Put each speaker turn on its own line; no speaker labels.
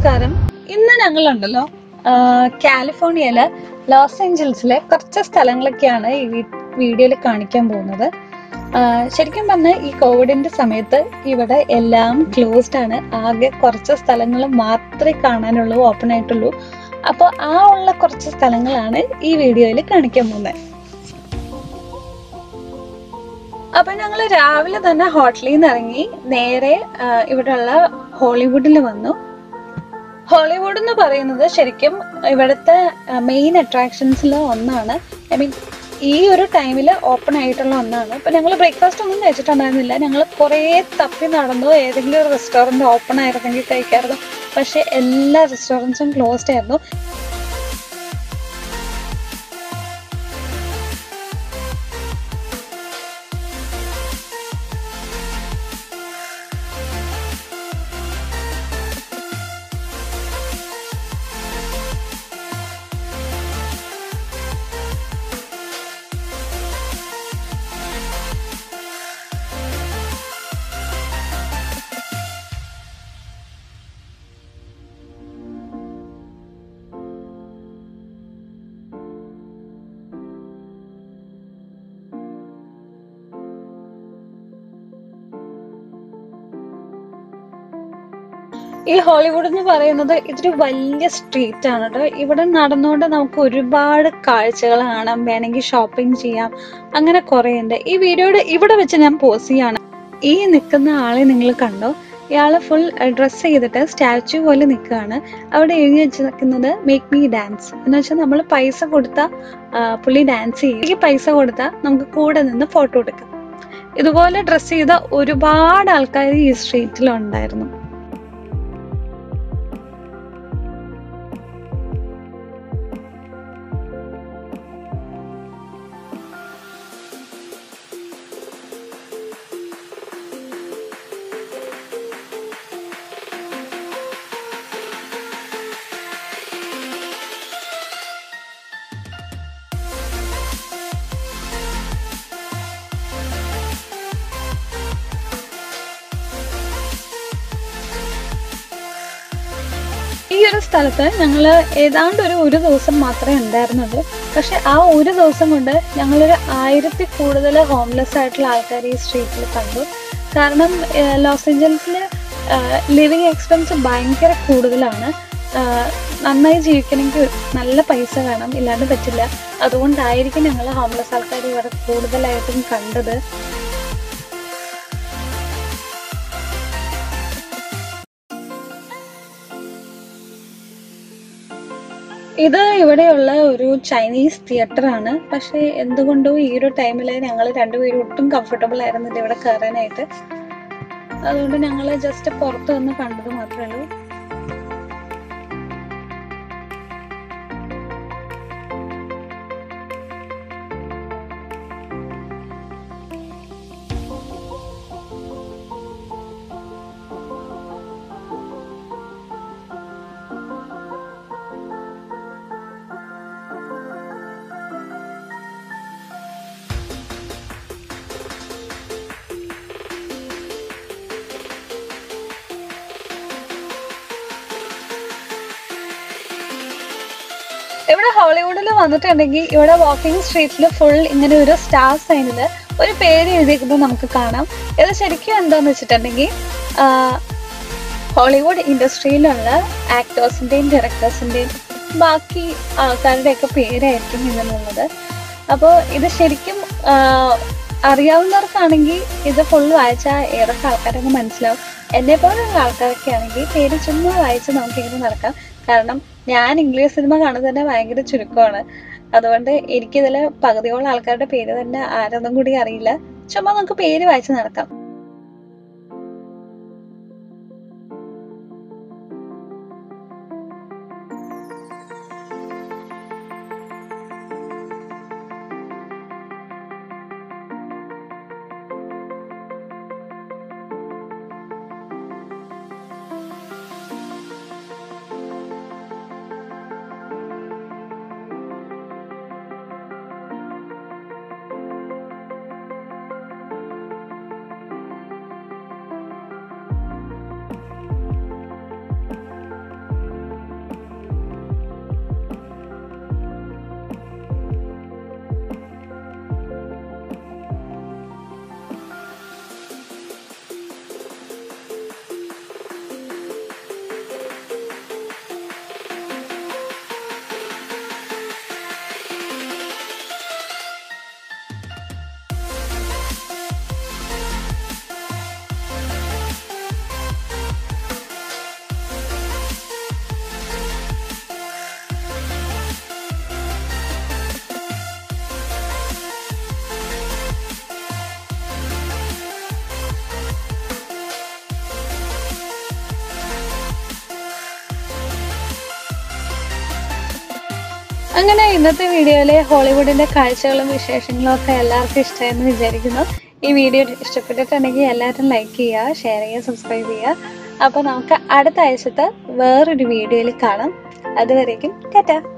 നമസ്കാരം ഇന്ന് ഞങ്ങളുണ്ടല്ലോ കാലിഫോർണിയയിലെ ലോസ് ഏഞ്ചൽസിലെ കുറച്ച് സ്ഥലങ്ങളൊക്കെയാണ് ഈ വീഡിയോയിൽ കാണിക്കാൻ പോകുന്നത് ആ, ശരിക്കും പറഞ്ഞാൽ ഈ കോവിഡിന്റെ സമയത്ത് ഇവിടെ എല്ലാം ക്ലോസ്ഡ് ആണ് ആകെ കുറച്ച് സ്ഥലങ്ങൾ മാത്രമേ കാണാനുള്ളൂ ഓപ്പൺ ആയിട്ടുള്ളൂ അപ്പോൾ ആ ഉള്ള കുറച്ച് സ്ഥലങ്ങളാണ് ഈ വീഡിയോയിൽ കാണിക്കാൻ പോകുന്നത് അപ്പൊ ഞങ്ങൾ രാവിലെ തന്നെ ഹോട്ടലിൽ നിന്ന് ഇറങ്ങി നേരെ ആ, ഇവിടെയുള്ള ഹോളിവുഡിൽ വന്നു ഹോളിവുഡ് എന്ന് പറയുന്നത് ശരിക്കും ഇവിടുത്തെ മെയിൻ അട്രാക്ഷൻസിൽ ഒന്നാണ് ഐ മീൻ ഈ ഒരു ടൈമിൽ ഓപ്പൺ ആയിട്ടുള്ള ഒന്നാണ് അപ്പൊ ഞങ്ങൾ ബ്രേക്ക്ഫാസ്റ്റ് ഒന്നും കഴിച്ചിട്ടുണ്ടായിരുന്നില്ല ഞങ്ങൾ കുറേ തപ്പി നടന്നു ഏതെങ്കിലും ഒരു റെസ്റ്റോറൻറ്റ് ഓപ്പൺ ആയിരുന്നെങ്കിൽ കഴിക്കായിരുന്നു പക്ഷെ എല്ലാ റെസ്റ്റോറൻറ്റ്സും ക്ലോസ്ഡ് ആയിരുന്നു ഈ ഹോളിവുഡ് എന്ന് പറയുന്നത് ഇതൊരു വലിയ സ്ട്രീറ്റ് ആണ് കേട്ടോ ഇവിടെ നടന്നുകൊണ്ട് നമുക്ക് ഒരുപാട് കാഴ്ചകൾ കാണാം വേണമെങ്കിൽ ഷോപ്പിംഗ് ചെയ്യാം അങ്ങനെ കുറേ ഉണ്ട് ഈ വീഡിയോയുടെ ഇവിടെ വെച്ച് ഞാൻ പോസ് ചെയ്യാണ് ഈ നിൽക്കുന്ന ആളെ നിങ്ങൾ കണ്ടോ ഇയാള് ഫുൾ ഡ്രസ്സ് ചെയ്തിട്ട് സ്റ്റാച്ചു പോലെ നിൽക്കുകയാണ് അവിടെ എഴുതി വെച്ചിരിക്കുന്നത് മേക്ക് മീ ഡാൻസ് എന്ന് വെച്ചാൽ നമ്മൾ പൈസ കൊടുത്താൽ പുള്ളി ഡാൻസ് ചെയ്യും ഈ പൈസ കൊടുത്താൽ നമുക്ക് കൂടെ നിന്ന് ഫോട്ടോ എടുക്കാം ഇതുപോലെ ഡ്രസ്സ് ചെയ്ത ഒരുപാട് ആൾക്കാർ ഈ സ്ട്രീറ്റിൽ ഉണ്ടായിരുന്നു ഈ ഒരു സ്ഥലത്ത് ഞങ്ങൾ ഏതാണ്ട് ഒരു ഒരു ദിവസം മാത്രമേ ഉണ്ടായിരുന്നുള്ളൂ പക്ഷെ ആ ഒരു ദിവസം കൊണ്ട് ഞങ്ങളൊരു ആയിരത്തി കൂടുതൽ ഹോംലെസ് ആയിട്ടുള്ള ആൾക്കാർ ഈ സ്ട്രീറ്റിൽ കണ്ടു കാരണം ഏഹ്, ലോസ് ഏഞ്ചൽസിൽ ലിവിങ് എക്സ്പെൻസ് ഭയങ്കര കൂടുതലാണ് ആഹ്, നന്നായി ജീവിക്കണമെങ്കിൽ നല്ല പൈസ വേണം ഇല്ലാണ്ട് പറ്റില്ല അതുകൊണ്ടായിരിക്കും ഞങ്ങൾ ഹോംലെസ് ആൾക്കാർ ഇവിടെ കൂടുതലായിട്ടും കണ്ടത് ഇത് ഇവിടെയുള്ള ഒരു ചൈനീസ് തിയേറ്റർ ആണ് പക്ഷെ എന്തുകൊണ്ടോ ഈ ഒരു ടൈമിൽ ഞങ്ങൾ രണ്ടുപേരും ഒട്ടും കംഫർട്ടബിൾ ആയിരുന്നില്ല ഇവിടെ കയറാനായിട്ട് അതുകൊണ്ട് ഞങ്ങൾ ജസ്റ്റ് പുറത്ത് നിന്ന് കണ്ടത് മാത്രമേ ഉള്ളൂ ഇവിടെ ഹോളിവുഡിൽ വന്നിട്ടുണ്ടെങ്കിൽ ഇവിടെ വാക്കിംഗ് സ്ട്രീറ്റിൽ ഫുൾ ഇങ്ങനെ ഒരു സ്റ്റാർ സൈനിൽ ഒരു പേര് എഴുതിയിരിക്കുന്നത് നമുക്ക് കാണാം ഇത് ശരിക്കും എന്താന്ന് വെച്ചിട്ടുണ്ടെങ്കിൽ ഹോളിവുഡ് ഇൻഡസ്ട്രിയിലുള്ള ആക്ടേഴ്സിൻ്റെയും ഡയറക്ടേഴ്സിൻ്റെയും ബാക്കി ആൾക്കാരുടെയൊക്കെ പേരായിരിക്കും ഇതിനുള്ളത് അപ്പോൾ ഇത് ശരിക്കും ആ, അറിയാവുന്നവർക്കാണെങ്കിൽ ഇത് ഫുൾ വായിച്ചാൽ ഏതൊക്കെ ആൾക്കാരൊക്കെ മനസ്സിലാവും എന്നെ പോലുള്ള ആൾക്കാരൊക്കെ ആണെങ്കിൽ പേര് ചുമ്മാ വായിച്ച് നമുക്കിങ്ങനെ നടക്കാം കാരണം ഞാൻ ഇംഗ്ലീഷ് സിനിമ കാണുന്നത് തന്നെ ഭയങ്കര ചുരുക്കമാണ് അതുകൊണ്ട് എനിക്കിതിൽ പകുതിയോളം ആൾക്കാരുടെ പേര് തന്നെ ആരൊന്നും കൂടി അറിയില്ല ചുമ്മാ നമുക്ക് പേര് വായിച്ച് നടക്കാം അങ്ങനെ ഇന്നത്തെ വീഡിയോയിലെ ഹോളിവുഡിന്റെ കാഴ്ചകളും വിശേഷങ്ങളും ഒക്കെ എല്ലാവർക്കും ഇഷ്ടമായെന്ന് വിചാരിക്കുന്നു ഈ വീഡിയോ ഇഷ്ടപ്പെട്ടിട്ടുണ്ടെങ്കിൽ എല്ലാവരും ലൈക്ക് ചെയ്യുക ഷെയർ ചെയ്യുക സബ്സ്ക്രൈബ് ചെയ്യുക അപ്പോൾ നമുക്ക് അടുത്ത ആഴ്ചത്തെ വേറൊരു വീഡിയോയിൽ കാണാം അതുവരേക്കും ടാറ്റ